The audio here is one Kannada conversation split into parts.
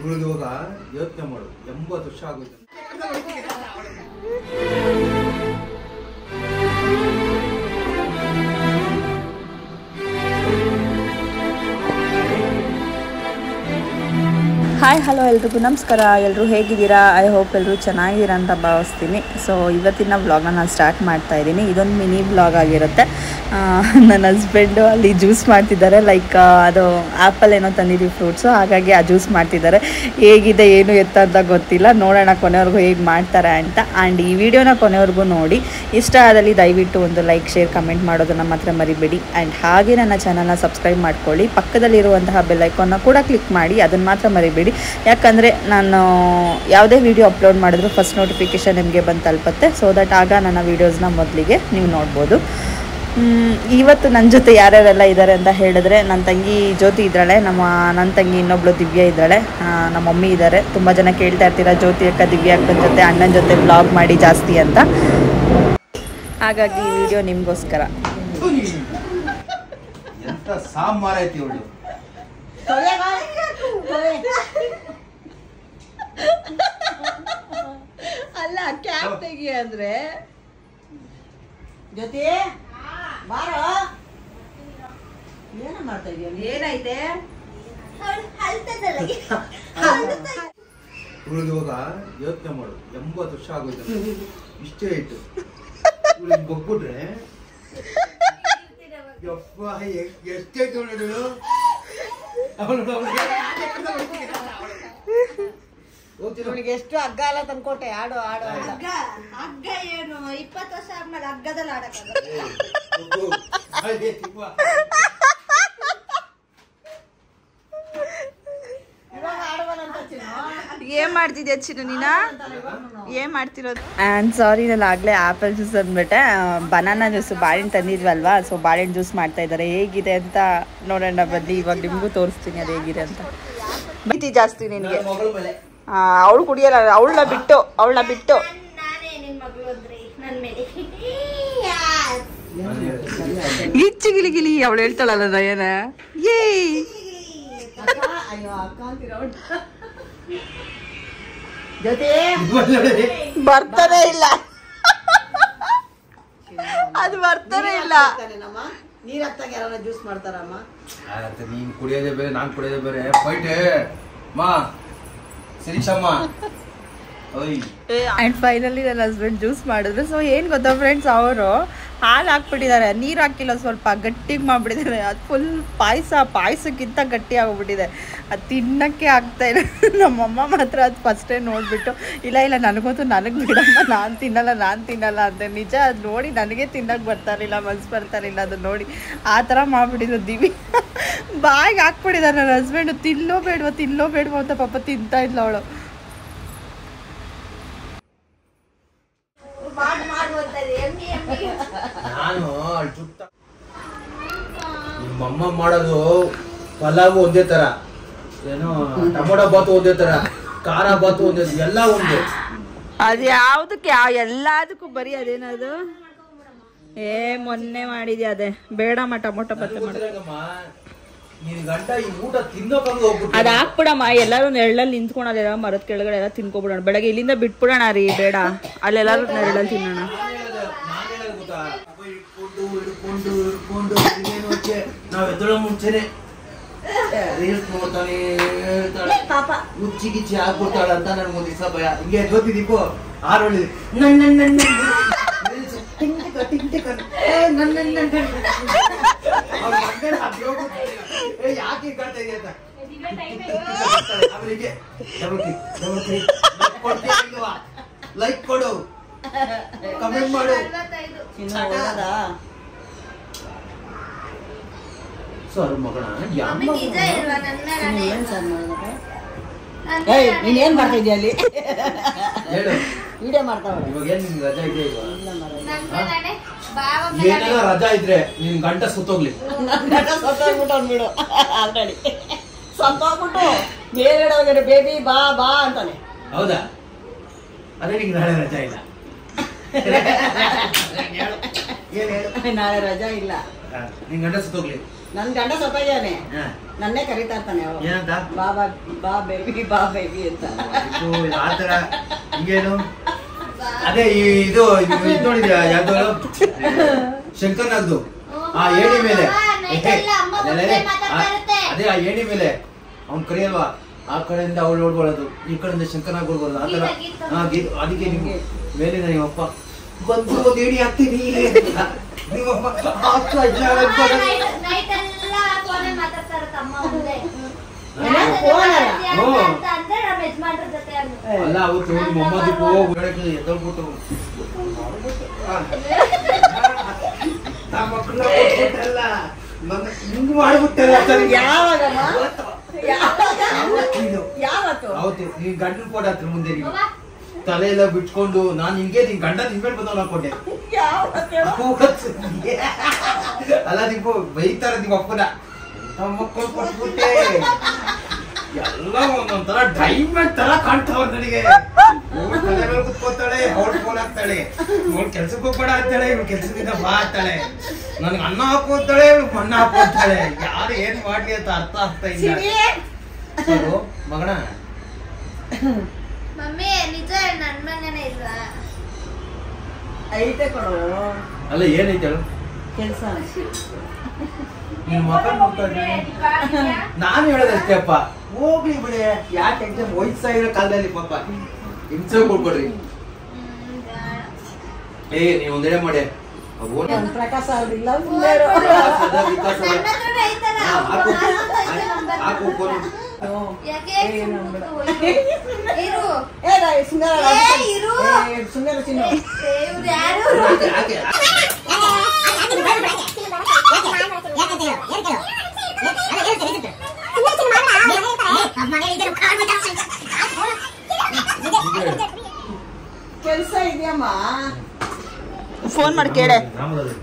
ಉಳಿದವಾಗ ಯೋಚನೆ ಮಾಡು ಎಂಬತ್ತು ವರ್ಷ ಆಗೋಯ್ತು ಹಾಯ್ ಹಲೋ ಎಲ್ರಿಗೂ ನಮಸ್ಕಾರ ಎಲ್ಲರೂ ಹೇಗಿದ್ದೀರಾ ಐ ಹೋಪ್ ಎಲ್ಲರೂ ಚೆನ್ನಾಗಿದ್ದೀರಾ ಅಂತ ಭಾವಿಸ್ತೀನಿ ಸೊ ಇವತ್ತಿನ ವ್ಲಾಗ್ನ ನಾನು ಸ್ಟಾರ್ಟ್ ಮಾಡ್ತಾ ಇದ್ದೀನಿ ಇದೊಂದು ಮಿನಿ ವ್ಲಾಗ್ ಆಗಿರುತ್ತೆ ಆ, ನನ್ನ ಹಸ್ಬೆಂಡು ಅಲ್ಲಿ ಜ್ಯೂಸ್ ಮಾಡ್ತಿದ್ದಾರೆ ಲೈಕ್ ಅದು ಆ್ಯಪಲ್ ಏನೋ ತಂದಿದ್ದೀವಿ ಫ್ರೂಟ್ಸು ಹಾಗಾಗಿ ಆ ಜ್ಯೂಸ್ ಮಾಡ್ತಿದ್ದಾರೆ ಹೇಗಿದೆ ಏನು ಎತ್ತ ಅಂತ ಗೊತ್ತಿಲ್ಲ ನೋಡೋಣ ಕೊನೆವರೆಗೂ ಹೇಗೆ ಮಾಡ್ತಾರೆ ಅಂತ ಆ್ಯಂಡ್ ಈ ವಿಡಿಯೋನ ಕೊನೆವರೆಗೂ ನೋಡಿ ಇಷ್ಟ ಆದಲ್ಲಿ ದಯವಿಟ್ಟು ಒಂದು ಲೈಕ್ ಶೇರ್ ಕಮೆಂಟ್ ಮಾಡೋದನ್ನು ಮಾತ್ರ ಮರಿಬೇಡಿ ಆ್ಯಂಡ್ ಹಾಗೆ ನನ್ನ ಚಾನಲ್ನ ಸಬ್ಸ್ಕ್ರೈಬ್ ಮಾಡ್ಕೊಳ್ಳಿ ಪಕ್ಕದಲ್ಲಿರುವಂತಹ ಬೆಲ್ ಐಕಾನ್ನ ಕೂಡ ಕ್ಲಿಕ್ ಮಾಡಿ ಅದನ್ನು ಮಾತ್ರ ಮರಿಬೇಡಿ ಯಾಕಂದರೆ ನಾನು ಯಾವುದೇ ವಿಡಿಯೋ ಅಪ್ಲೋಡ್ ಮಾಡಿದ್ರು ಫಸ್ಟ್ ನೋಟಿಫಿಕೇಷನ್ ನಿಮಗೆ ಬಂದು ತಲುಪುತ್ತೆ ಸೊ ದಟ್ ಆಗ ನನ್ನ ವೀಡಿಯೋಸ್ನ ಮೊದಲಿಗೆ ನೀವು ನೋಡ್ಬೋದು ಮ್, ಇವತ್ತು ನನ್ನ ಜೊತೆ ಯಾರ್ಯಾರೆಲ್ಲ ಇದ್ದಾರೆ ಅಂತ ಹೇಳಿದ್ರೆ ನನ್ನ ತಂಗಿ ಜ್ಯೋತಿ ಇದ್ದಾಳೆ ನಮ್ಮ ನನ್ನ ತಂಗಿ ಇನ್ನೊಬ್ಳು ದಿವ್ಯ ಇದ್ದಾಳೆ ಆ, ನಮ್ಮ ಮಮ್ಮಿ ಇದ್ದಾರೆ ತುಂಬ ಜನ ಕೇಳ್ತಾ ಇರ್ತೀರಾ ಜ್ಯೋತಿ ಅಕ್ಕ ದಿವ್ಯ ಅಕ್ಕನ ಜೊತೆ ಅಣ್ಣನ ಜೊತೆ ಬ್ಲಾಗ್ ಮಾಡಿ ಜಾಸ್ತಿ ಅಂತ ಹಾಗಾಗಿ ಈ ವಿಡಿಯೋ ನಿಮಗೋಸ್ಕರ ಎಂತ ಸಾಂಬಾರ್ ಐತಿ ಇವಳು ಅಲ್ಲ ಕ್ಯಾಪ್ ತೆಗಿ ಅಂದ್ರೆ ಜೊತೆ ಬಾರೋ ಏನ ಮಾಡ್ತಾ ಇದೀಯ ಏನೈತೆ ಉಳಿದವಾಗ ಯೋಚನೆ ಮಾಡು ಎಂಬತ್ತು ವರ್ಷ ಆಗೋಯ್ತು ಇಷ್ಟೇ ಆಯ್ತು ಇವಳಿಗೆ ಬಗ್ಬಿಟ್ರೆ ಯಪ್ಪ ಎ- ಎಷ್ಟೈತೆ ಅವಳು ಇವಳಿಗೆ ಎಷ್ಟು ಹಗ್ಗ ಎಲ್ಲ ತಂದ್ಕೊಟ್ಟೆ ಆಡು ಆಡು ಅಂತ ಹಗ್ಗ ಹಗ್ಗ ಏನು ಇಪ್ಪತ್ತು ವರ್ಷ ಆದ್ಮೇಲೆ ಹಗ್ಗದಲ್ಲಿ ಆಡಕ್ಕ ಇವಾಗ ಆಡುವನಂತ ಚಿನ್ನು ಏನ್ ಮಾಡ್ತಿದ್ಯಾ ಚಿನ್ನು ನೀನ ಏನ್ ಮಾಡ್ತಿರೋದು ಆ್ಯಂಡ್ ಸಾರಿ ನಾನು ಆಗಲೇ ಆ್ಯಪಲ್ ಜ್ಯೂಸ್ ಅಂದ್ಬಿಟ್ಟೆ ಬನಾನಾ ಜ್ಯೂಸು ಬಾಳೆಹಣ್ಣು ತಂದಿದ್ವಲ್ವಾ ಸೊ ಬಾಳೆಹಣ್ಣು ಜ್ಯೂಸ್ ಮಾಡ್ತಾ ಇದ್ದಾರೆ ಹೇಗಿದೆ ಅಂತ ನೋಡೋಣ ಬನ್ನಿ ಇವಾಗ ನಿಮಗೂ ತೋರಿಸ್ತೀನಿ ಅದು ಹೇಗಿದೆ ಅಂತ ಭೀತಿ ಜಾಸ್ತಿ ನಿನಗೆ ಮಗಳ ಮೇಲೆ ಅವಳು ಕುಡಿಯಲ್ಲ ಅವಳನ್ನ ಬಿಟ್ಟು ಅವಳನ್ನ ಬಿಟ್ಟು ನಾನೇ ನಿನ್ ಮಗಳು ಅಂದ್ರೆ ನನ್ ಮೇಲೆ ಗಿಚ್ಚಿ ಗಿಲಿ ಗಿಲಿ ಅವಳು ಹೇಳ್ತಾಳಲ್ಲ ನಯನ ಏ ಅಕ್ಕ ಅಯ್ಯೋ ಅಕ್ಕ ಅಂತೀರ ಅವ್ಳು. ಜೊತೆ ಬರ್ತಾನೆ ಇಲ್ಲ ಅದು ಬರ್ತಾನೆ ಇಲ್ಲ ನಮ್ಮ ನೀರ್ ಹಾಕ್ತಾಗ ಯಾರನ್ನ ಜ್ಯೂಸ್ ಮಾಡ್ತಾರಮ್ಮ ಆಯ್ತು, ನೀನ್ ಕುಡಿಯೋದೇ ಬೇರೆ ನಾನ್ ಕುಡಿಯೋದೇ ಬೇರೆ ಫೈಟೇ ಮಾ ಸಿರಿಶಮ್ಮ ಓಯ್ ಆ್ಯಂಡ್ ಫೈನಲಿ ನನ್ನ ಹಸ್ಬೆಂಡ್ ಜ್ಯೂಸ್ ಮಾಡಿದ್ರು ಸೊ ಏನು ಗೊತ್ತಾ ಫ್ರೆಂಡ್ಸ್ ಅವರು ಹಾಲು ಹಾಕ್ಬಿಟ್ಟಿದ್ದಾರೆ ನೀರು ಹಾಕಿಲ್ಲ ಸ್ವಲ್ಪ ಗಟ್ಟಿಗೆ ಮಾಡಿಬಿಟ್ಟಿದ್ದಾರೆ ಅದು ಫುಲ್ ಪಾಯಸ ಪಾಯಸಕ್ಕಿಂತ ಗಟ್ಟಿ ಆಗೋಗ್ಬಿಟ್ಟಿದೆ ಅದು ತಿನ್ನೋಕ್ಕೆ ಆಗ್ತಾ ಇಲ್ಲ ನಮ್ಮಮ್ಮ ಮಾತ್ರ ಅದು ಫಸ್ಟೇ ನೋಡಿಬಿಟ್ಟು ಇಲ್ಲ ಇಲ್ಲ ನನಗಂತೂ ನನಗೆ ಬಿಡಮ್ಮ ನಾನು ತಿನ್ನಲ್ಲ ನಾನು ತಿನ್ನಲ್ಲ ಅಂತ ನಿಜ ಅದು ನೋಡಿ ನನಗೆ ತಿನ್ನೋಕೆ ಬರ್ತಾರಿಲ್ಲ ಮನ್ಸು ಬರ್ತಾರಿಲ್ಲ ಅದು ನೋಡಿ ಆ ಥರ ಮಾಡಿಬಿಟ್ಟಿದ್ರು ದಿವಿ ಬಾಯಿಗೆ ಹಾಕ್ಬಿಟ್ಟಿದ್ದಾರೆ ನನ್ನ ಹಸ್ಬೆಂಡು ತಿನ್ನೋ ಬೇಡವ ತಿನ್ನೋ ಬೇಡವ ಅಂತ ಪಾಪ ತಿಂತಾ ಇದ್ಲು ಅವಳು ಮಾಡ್ ಮಾಡುವಂತ ಎಮ್ಮಿ ಎಮ್ಮಿ ನಾನು ಅಲ್ಲಿ ಚುಟ್ಟ ನಿಮ್ಮಮ್ಮ ಮಾಡೋದು ಪಲಾವು ಒಂದೇ ತರ ಏನು ಟೊಮೊಟೊ ಬಾತು ಒಂದೇ ತರ ಖಾರ ಬಾತು ಒಂದೇ ತರ, ಎಲ್ಲ ಒಂದೇ ಅದು ಯಾವ್ದಕ್ಕೆ ಯಾವ ಎಲ್ಲದಕ್ಕೂ ಬರೀ ಅದೇನದು ಏ ಮೊನ್ನೆ ಮಾಡಿದ್ಯಾ ಅದೇ ಬೇಡಮ್ಮ ಟೊಮೊಟೊ ಪತ್ತೆ ಮಾಡ ಗೊತ್ತಿರಂಗಮ್ಮ, ನೀನ್ ಗಂಟ ಈ ಊಟ ತಿನ್ನೋಕಂಗ ಹೋಗ್ಬಿಟ್ಟು ಅದ್ ಹಾಕ್ಬಿಡಮ್ಮ ಎಲ್ಲರೂ ನೆರಳಲ್ಲಿ ನಿಂತ್ಕೊಳಲ್ಲ ಮರದ ಕೆಳಗಡೆ ಎಲ್ಲ ತಿನ್ಕೊಬಿಡೋಣ ಬೆಳಗ್ಗೆ ಇಲ್ಲಿಂದ ಬಿಟ್ಬಿಡೋಣ ರೀ ಬೇಡ ಅಲ್ಲೆಲ್ಲರೂ ನೆರಳಲ್ಲಿ ತಿನ್ನೋಣ ನಾನ್ ಹೇಳೋದು ಗೊತ್ತಾ ಅಪ್ಪ ಹಿಡ್ಕೊಂಡು ಹಿಡ್ಕೊಂಡು ಹಿಡ್ಕೊಂಡು ಇನ್ನೇನು ಆಚೆ ನಾವ್ ಎದ್ದಳ ಮುಂಚೆನೆ ರೀಲ್ಸ್ ನೋಡ್ತಾನೆ ಇರ್ತಾಳೆ. ಹುಚ್ಚಿ ಗಿಚ್ಚಿ ಆಗ್ಬಿಡ್ತಾಳ ಅಂತ ನನ್ಗೆ ಒಂದ್ ದಿವಸ ಭಯ ಹಿಂಗೆ ಜ್ಯೋತಿ ದೀಪು ಆರು ಹೊಳಿ ನನ್ ನನ್ ನನ್ ನನ್ Reels ಟಿಂಗ್ ಟಿಕ ಟಿಂಗ್ ಟಿಕ. ಏ, ನನ್ ನನ್ ನನ್ ನನ್. ಅವ್ಳ್ ಮಗ್ಗನ ಅದ್ ಹೋಗ್ಬಿಟ್ಟು, ಏ ಯಾಕೆ ಹಿಂಗ್ ಕಾಣ್ತಾ ಇದೀಯ ಅಂತ ಆಮೇಲೆ ಹೀಗೆ, double click, double click. Like ಕೊಡ್ತೀಯ ಇಲ್ವಾ? ಲೈಕ್ ಕೊಡು ಕಮೆಂಟ್ ಮಾಡು ಚಿನ್ನು ಒಳ್ಳೇದಾ ಸರ್ ಮಗಣ ಮಮ್ಮಿ ನಿಜ ಇಲ್ವಾ ನನ್ನ ಚಿನ್ನು ಏನ್ ಸರ್ ಮಾಡೋದಕ್ಕೆ ನನ್ ಏಯ್ ನೀನ್ ಏನ್ ಮಾಡ್ತಾ ಇದೀಯ ಅಲ್ಲಿ ಹೇಳು ವಿಡಿಯೋ ಮಾಡ್ತಾವಳೆ ಇವಾಗ ಏನ್ ನಿಂಗೆ ರಜಾ ಇದೆಯಾ ಇಲ್ವಾ ನನ್ ಮೇಲೆ ಬಾವ ಏನೆಲ್ಲ ರಜಾ ಇದ್ರೆ ನಿನ್ ಗಂಟ ಸುತ್ತೋಗ್ಲಿ ನನ್ ಗಂಡ ಸತ್ತೋಗ್ಬಿಟ್ಟು ಅಂದ್ಬಿಡು ಆಲ್ರೆಡಿ ಸತ್ತೋಗ್ಬಿಟ್ಟು ಮೇಲ್ಗಡೆ ಹೋಗಿರೋ ಬೇಬಿ ಬಾ ಬಾ ಅಂತಾನೆ ಹೌದಾ ಅದೇ ನಿಂಗೆ ನಾಳೆ ರಜಾ ಇಲ್ಲ ಏನ್ ಹೇಳು ನಾಳೆ ರಜಾ ಇಲ್ಲ ಹಾ, ನಿನ್ ಗಂಟ ಸುತ್ತೋಗ್ಲಿ ನನ್ ಗಂಡ ಸತ್ತಾಗ್ಯಾನೆ ಹಾ. ನನ್ನೇ ಕರೀತಾ ಇರ್ತಾನೆ ಅವ್ರು. ಏನಂತ ಬಾ ಬಾ ಬಾ ಬೇಬಿ ಬಾ ಬೇಬಿ ಅಂತ ಇದು ಆ ಥರ ಹಿಂಗೇನು ಅದೇ ಈ ಇದು ಇದು ಇದು ನೋಡಿದ್ಯಾ ಯಾವ್ದು ಶಂಕರ್ನಾಗ್ದು ಆ ಏಣಿ ಮೇಲೆ ಅದೇ ಅದೇ ಆ ಏಣಿ ಮೇಲೆ ಅವ್ನ್ ಕರಿಯಲ್ವಾ ಆ ಕಡೆಯಿಂದ ಅವಳು ನೋಡ್ಕೊಳ್ಳೋದು ಈ ಕಡೆಯಿಂದ ಶಂಕರ್ನಾಗ್ ನೋಡ್ಕೊಳ್ಳೋದು ಆ ತರ ಹಾ ಗೀತ್ ಅದಕ್ಕೆ ನಿಮ್ಗೆ ಮೇಲಿನ ನಿಮ್ಮಪ್ಪ ಬಂದು ಒಂದು ಏಣಿ ಹಾಕ್ತೀನಿ ಅಂತ. ನಿಮ್ಮಪ್ಪ ಹಾಕ್ತಾ ಇಲ್ಲ ಅನ್ಕೊಳ್ಳೋದು. ನೈಟ್ ಎಲ್ಲ ಫೋನ್ ಮಾತಾಡ್ತಾರ ತಮ್ಮ ಮುಂದೆ ಏನೋ phone ಅಲ್ಲ? ಹ್ಞೂ. ಅಂದ್ರೆ ನಮ್ಮ ಯಜಮಾನ್ರ ಜೊತೆ ಅಂದ್ರು. ಅಲ್ಲ ಅವತ್ತು ನಿಮ್ಮ ಮೊಮ್ಮದಿಗೂ ಹೊರಡಕ್ಕೆ ಎದ್ದೋಗ್ಬಿಟ್ಟು ಆ ಮಕ್ಕಳನ್ನ ಕೊಟ್ಬಿಟ್ಟಲ್ಲ ನನ್ನ ಹಿಂಗ್ ಮಾಡ್ಬಿಟ್ಟಲ್ಲ ಸರಿ ಯಾವಾಗಮ್ಮ ಯಾವಾಗ ಅವತ್ತಿದು. ಯಾವತ್ತು ಅವತ್ತು ನೀನ್ ಗಂಡನ ಕೊಡ ಹತ್ರ ಮುಂದೆ ನೀವು ತಲೆ ಎಲ್ಲ ಬಿಟ್ಕೊಂಡು ನಾನ್ ಹಿಂಗೆ ನಿನ್ ಗಂಡ ನಿನ್ ಮೇಲೆ ಬಂದವಲ್ಲ ಅನ್ಕೊಂಡೆ ಯಾವತ್ತು ಹೇಳು? ಅವತ್ತು ಅಲ್ಲ ನೀವು ಬೈತಾರ ನಿಮ್ಮ ಅಪ್ಪನ ನಮ್ಮ ಮಕ್ಕಳು ಕೊಟ್ಬಿಟ್ಟೆ ಎಲ್ಲ ಒಂದೊಂದ್ ತರ ಡೈಮಂಡ್ ತರ ಕಾಣ್ತಾವ ನನಗೆ ಅವ್ಳ್ ತಲೆ ಮೇಲೆ ಕುತ್ಕೋತಾಳೆ ಅವಳು ಫೋನ್ ಹಾಕ್ತಾಳೆ ಅವಳು ಕೆಲ್ಸಕ್ಕೆ ಹೋಗ್ಬೇಡ ಅಂತಾಳೆ ಇವ್ಳು ಕೆಲ್ಸದಿಂದ ಬಾ ಅಂತಾಳೆ ನನ್ಗೆ ಅನ್ನ ಹಾಕೋತಾಳೆ ಇವ್ಳು ಅನ್ನ ಹಾಕೋತಾಳೆ ಯಾರು ಏನ್ ಮಾಡ್ಲಿ ಅಂತ ಅರ್ಥ ಆಗ್ತಾ ಇಲ್ಲ ಸಿರಿ? ಸರು, ಮಗಣ ಮಮ್ಮಿ ನಿಜ ನನ್ ಮನೇನೆ ಇಲ್ವಾ ಐತೆ ಕೊಡು ಅಲ್ಲ ಏನೈತೆ ಹೇಳು ಕೆಲ್ಸ ನಿನ್ ಮಗ ನೋಡ್ತಾ ಇದ್ದೀನಿ ನಾನು ಹೇಳೋದಷ್ಟೇ ಅಪ್ಪ ಹೋಗ್ಲಿ ಬಿಡಿ ಯಾಕೆ ಟೆನ್ಷನ್ ವಯಸ್ಸಾಗಿರೋ ಕಾಲದಲ್ಲಿ ಪಾಪ ಹಿಂಸೆ ಕೊಡ್ಬೇಡ್ರಿ ಏ ನೀವು ಒಂದೆಡೆ ಮಾಡಿ ಅವ್ ಓನ್ ನನ್ ಪ್ರಕಾಶ ಅವ್ರಿಲ್ಲ ಸುಳ್ಳೇರು. ವಿಕಾಸದ ವಿಕಾಸದ ನನ್ನ ಹತ್ರನೇ ಐತಲ್ಲ, ಹಾ, ಹಾಕು ನಾನು ಐತೆ number. ಹಾಕು ಫೋನ್ ಹ್ಞೂ. ಯಾಕೆ ಏ, ಸುಮ್ನೆ ನಂಬಿಡ. ಕೂತ್ಕೋ, ಇರು. ಏ, ನಾ ಸುಂದರ ಏ, ರಾಜ- ಇರು. ಏ, ಸುಂದರ ಚಿನ್ನು. ಏ, ಇವ್ರು ಯಾರು ಯಾಕೆ ಕೆಲ್ಸ ಇದೆಯಮ್ಮ ಫೋನ್ ಮಾಡಿ ಕೇಳೆ ರಾಮದಲ್ಲಿ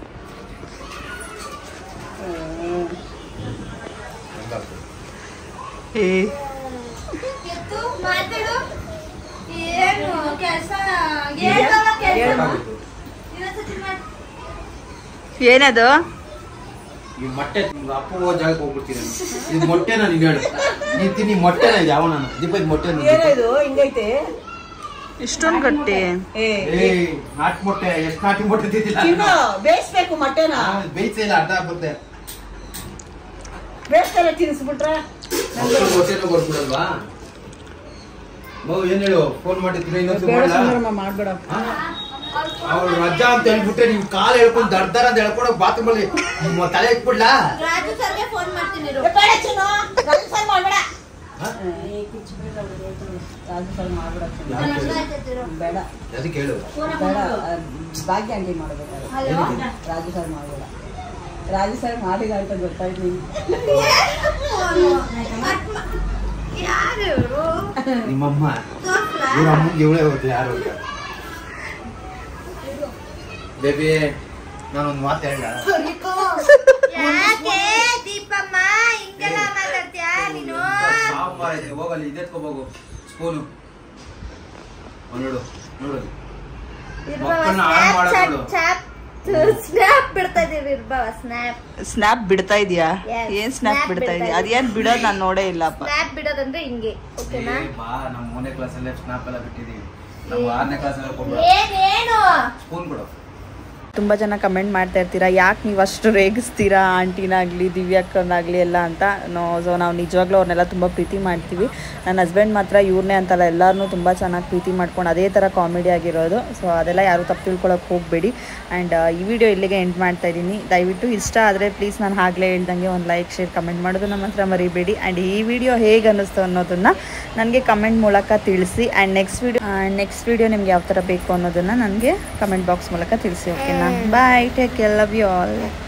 ಏ ಎತ್ತು ಮಾತಾಡು ಏನು ಕೆಲಸ ಏನು ಕೆಲಸ ಹೇಳಮ್ಮ. ಇನ್ನೊಂದ್ಸತಿ ಮಾಡು ಏನದು ಈ ಮೊಟ್ಟೆ ನಿಮ್ಗೆ ಅಪ್ಪ ಹೋಗೋ ಜಾಗಕ್ಕೆ ಹೋಗ್ಬಿಡ್ತೀನಿ ಇದು ಮೊಟ್ಟೆ ನಾನು ಹೇಳು ನೀನ್ ತಿನ್ನಿ ಮೊಟ್ಟೆನ ಇದು ಯಾವ ನಾನು ದೀಪ ಇದು ಮೊಟ್ಟೆ ನಾನು ಏನೋ ಇದು ಹಿಂಗೈತೆ ಇಷ್ಟೊಂದು ಗಟ್ಟಿ ಏ ಏ ನಾಟಿ ಮೊಟ್ಟೆ ಎಷ್ಟು ನಾಟಿ ಮೊಟ್ಟೆ ತಿಂತಿಲ್ಲ ಚಿನ್ನು ಬೇಯಿಸ್ಬೇಕು ಮೊಟ್ಟೆನ ಬೇಯಿಸೇ ಇಲ್ಲ ಅರ್ಧ ಬರುತ್ತೆ ಬೇಯಿಸ್ತಾರೆ ತಿನ್ಸ್ಬಿಟ್ರೆ ಮಕ್ಕಳು ಮೊಟ್ಟೆನೂ ಕೊಡ್ಬಿಡಲ್ವಾ ಮಗು ಏನ್ ಹೇಳು ಫೋನ್ ಮಾಡಿದ್ರೆ ಇನ್ನೊಂದು ಬೇಡ ಮಾಡಲ್ಲ ಸುಂದರಮ್ಮ ಮಾಡ್ಬೇಡ ಅವ್ಳು ರಜಾ ಅಂತ ಹೇಳ್ಬಿಟ್ಟೆ ನಿಮ್ ಕಾಲ್ ಹೇಳ್ಕೊಂಡು ದಡ್ ದರ ಅಂತ ಹೇಳ್ಕೊಂಡು ಬಾತ್ರೂಮ್ ಅಲ್ಲಿ ನಿಮ್ಮ ತಲೆ ಇಟ್ಬಿಡ್ಲಾ ರಾಜು ಸರ್ಗೆ ಫೋನ್ ಮಾಡ್ತೀನಿ ಇರು. ಏ, ಬೇಡ ಚಿನ್ನು ರಾಜಸ್ಥಾನ ಮಾಡ್ಬೇಡ ಹಾ? ಏ, ಕಿಚ್ಬೇಡ ಅವ್ರಿಗೆ. ರಾಜಸ್ಥಾನ ಮಾಡ್ಬೇಡ ಚಿನ್ನು. ನನ್ನ ಹತ್ರ ಐತೈತೆ ಇರು. ಬೇಡ ಅದಕ್ಕೆ ಹೇಳು ಫೋನ್ ಬೇಡ ಮಾಡು. ಅದ್ ಭಾಗ್ಯ ಅಂಗಡಿ ಮಾಡ್ಬೇಕಾದ್ರೆ ಹಲೋ ರಾಜಸ್ಥಾನ ಮಾಡ್ಬೇಡ ರಾಜಸ್ಥಾನ ಮಾಡಿಲ್ಲ ಅಂತ ಗೊತ್ತಾಯ್ತು ನಿಂಗೆ ಕಟ್ ಮಾ- ಯಾರು ಇವ್ರು? ನಿಮ್ಮಮ್ಮ ತೋರ್ಸ್ಲಾ? ಇವ್ರ ಅಮ್ಮಂಗೆ ಇವಳೇ ಹೋಗ್ಲಿ ಯಾರು ಇಲ್ಲ ಬೇಬಿ ನಾನೊಂದು ಮಾತು ಹೇಳ ಯಾಕೆ ದೀಪಮ್ಮ ಹಿಂಗೆಲ್ಲ ಮಾತಾಡ್ತೀಯಾ ನೀನು ಸಾಂಬಾರ್ ಐತೆ ಹೋಗಲ್ಲಿ ಇದೆತ್ಕೋಬೋಗು ಸ್ಪೂನು ನೋಡು ನೋಡು ಮಕ್ಕಳನ್ನ ಹಾಳು ಮಾಡೋದು ಸ್ನ್ಯಾಪ್ ಬಿಡ್ತಾ ಇದೀವಿ ಇರ್ಬವ ಸ್ನ್ಯಾಪ್ ಸ್ನ್ಯಾಪ್ ಬಿಡ್ತಾ ಇದೀಯಾ Yes, ಏನ್ ಸ್ನ್ಯಾಪ್ snap ಬಿಡ್ತಾ ಬಿಡ್ತಾ ಇದೀಯ ಅದೇನ್ ಬಿಡೋದ್ ನಾನು ನೋಡೇ ಇಲ್ಲಪ್ಪ ಸ್ನ್ಯಾಪ್ ಬಿಡೋದಂದ್ರೆ ಹಿಂಗೆ ಓಕೆನಾ ಏ, ಬಾ ನಮ್ಮ ಮೂರನೇ ಕ್ಲಾಸಲ್ಲೇ ಸ್ನಾಪ್ ಎಲ್ಲ ಬಿಟ್ಟಿದೀವಿ ನಮ್ಮ ಆರನೇ ಕ್ಲಾಸಲ್ಲಿ ಕೊಡ್ಬೇಡ ಏನೇನು ಸ್ಪೂನ್ ಬಿಡು ತುಂಬ ಜನ ಕಮೆಂಟ್ ಮಾಡ್ತಾ ಇರ್ತೀರಾ ಯಾಕೆ ನೀವು ಅಷ್ಟು ರೇಗಿಸ್ತೀರಾ ಆಂಟಿನಾಗಲಿ ದಿವ್ಯಾಕ್ಕನಾಗಲಿ ಎಲ್ಲ ಅಂತ ನೋ ಸೊ ನಾವು ನಿಜವಾಗ್ಲೂ ಅವ್ರನ್ನೆಲ್ಲ ತುಂಬ ಪ್ರೀತಿ ಮಾಡ್ತೀವಿ ನನ್ನ ಹಸ್ಬೆಂಡ್ ಮಾತ್ರ ಇವ್ರನ್ನೇ ಅಂತಲ್ಲ ಎಲ್ಲರನ್ನೂ ತುಂಬ ಚೆನ್ನಾಗಿ ಪ್ರೀತಿ ಮಾಡ್ಕೊಂಡು ಅದೇ ಥರ ಕಾಮಿಡಿ ಆಗಿರೋದು ಸೊ ಅದೆಲ್ಲ ಯಾರು ತಪ್ಪು ತಿಳ್ಕೊಳಕ್ಕೆ ಹೋಗಬೇಡಿ ಆ್ಯಂಡ್ ಈ ವಿಡಿಯೋ ಇಲ್ಲಿಗೆ ಎಂಡ್ ಮಾಡ್ತಾ ಇದ್ದೀನಿ ದಯವಿಟ್ಟು ಇಷ್ಟ ಆದರೆ ಪ್ಲೀಸ್ ನಾನು ಆಗಲೇ ಹೇಳ್ದಂಗೆ ಒಂದು ಲೈಕ್ ಶೇರ್ ಕಮೆಂಟ್ ಮಾಡೋದು ನಮ್ಮ ಹತ್ರ ಮರಿಬೇಡಿ ಆ್ಯಂಡ್ ಈ ವಿಡಿಯೋ ಹೇಗೆ ಅನ್ನಿಸ್ತು ಅನ್ನೋದನ್ನು ನನಗೆ ಕಮೆಂಟ್ ಮೂಲಕ ತಿಳಿಸಿ and next video next video ನಿಮ್ಗೆ ಯಾವ ಥರ ಬೇಕು ಅನ್ನೋದನ್ನು ನನಗೆ ಕಮೆಂಟ್ ಬಾಕ್ಸ್ ಮೂಲಕ ತಿಳಿಸಿ ಓಕೆನಾ bye take care love you all